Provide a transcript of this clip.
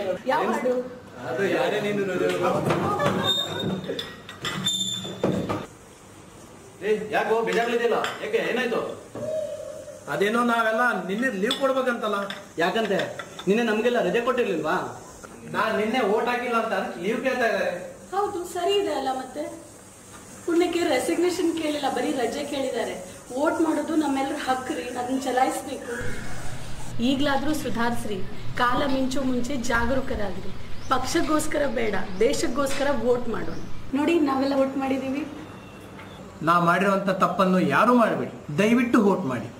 ಯಾವ ಹಾಡು ಅದು ಯಾರೇ ನೀನು ಏ ಯಾಕೋ ಬೇಜಾರ್ಲಿದ್ದಿಲ್ಲ ಯಾಕೆ ಏನಾಯ್ತು ಅದೇನೋ ನಾವೆಲ್ಲ ನಿನ್ನೆ ಲೀವ್ ಕೊಡ್ಬೇಕಂತಲ್ಲ ಯಾಕಂತೆ ನಿನ್ನೆ ನಮ್ಗೆಲ್ಲ ರಜೆ ಕೊಟ್ಟಿರ್ಲಿಲ್ವಾ ನಾನ್ ನಿನ್ನೆ ಓಟ್ ಹಾಕಿಲ್ಲ ಅಂತ ಲೀವ್ ಕೇಳ್ತಾ ಇದ್ದಾರೆ ಹೌದು ಸರಿ ಇದೆ ಅಲ್ಲ ಮತ್ತೆ ಪುಣ್ಯಕ್ಕೆ ರೆಸಿಗ್ನೇಷನ್ ಕೇಳಿಲ್ಲ ಬರೀ ರಜೆ ಕೇಳಿದ್ದಾರೆ ವೋಟ್ ಮಾಡೋದು ನಮ್ಮೆಲ್ಲರ ಹಕ್ಕ್ರಿ ಅದನ್ನ ಚಲಾಯಿಸ್ಬೇಕು ಈಗ್ಲಾದ್ರೂ ಸುಧಾರಿಸ್ರಿ ಕಾಲ ಮಿಂಚು ಮುಂಚೆ ಜಾಗರೂಕರಾಗ್ರಿ ಪಕ್ಷಕ್ಕೋಸ್ಕರ ಬೇಡ ದೇಶಕ್ಕೋಸ್ಕರ ವೋಟ್ ಮಾಡೋಣ ನೋಡಿ ನಾವೆಲ್ಲ ವೋಟ್ ಮಾಡಿದೀವಿ ನಾ ಮಾಡಿರುವಂತ ತಪ್ಪನ್ನು ಯಾರು ಮಾಡಬೇಡಿ ದಯವಿಟ್ಟು ವೋಟ್ ಮಾಡಿ